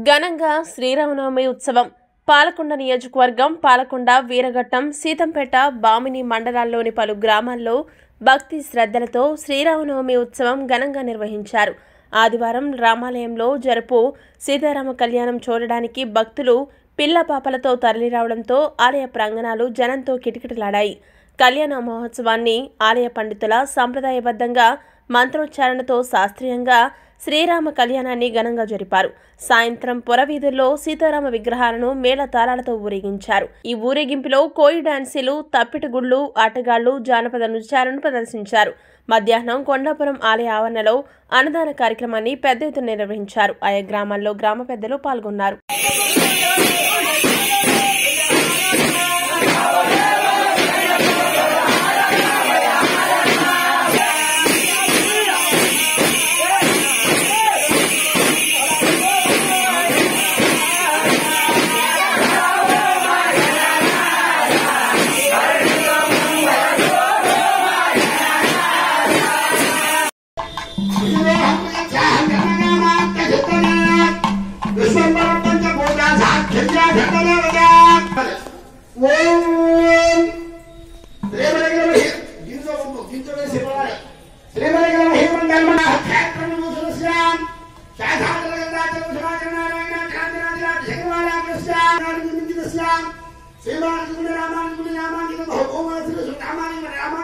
ఘనంగా శ్రీరామనవమి ఉత్సవం పాలకొండ నియోజకవర్గం పాలకొండ వీరఘట్టం సీతంపేట బామిని మండలాల్లోని పలు గ్రామాల్లో భక్తి శ్రద్ధలతో శ్రీరామనవమి ఉత్సవం ఘనంగా నిర్వహించారు ఆదివారం రామాలయంలో జరుపు సీతారామ కళ్యాణం చూడడానికి భక్తులు పిల్ల పాపలతో తరలిరావడంతో ఆలయ ప్రాంగణాలు జనంతో కిటకిటలాడాయి కళ్యాణ మహోత్సవాన్ని ఆలయ పండితుల సంప్రదాయబద్ధంగా మంత్రోచ్చారణతో శాస్త్రీయంగా శ్రీరామ కళ్యాణాన్ని ఘనంగా జరిపారు సాయంత్రం పురవీధుల్లో సీతారామ విగ్రహాలను మేళ తాళాలతో ఊరేగించారు ఈ ఊరేగింపులో కోయి డాన్సీలు తప్పిటిగుళ్ళు ఆటగాళ్లు జానపద నృత్యాలను ప్రదర్శించారు మధ్యాహ్నం కొండాపురం ఆలయ ఆవరణలో అన్నదాన కార్యక్రమాన్ని పెద్ద ఎత్తున నిర్వహించారు ఆయా గ్రామాల్లో గ్రామ పెద్దలు పాల్గొన్నారు శ్రీరామ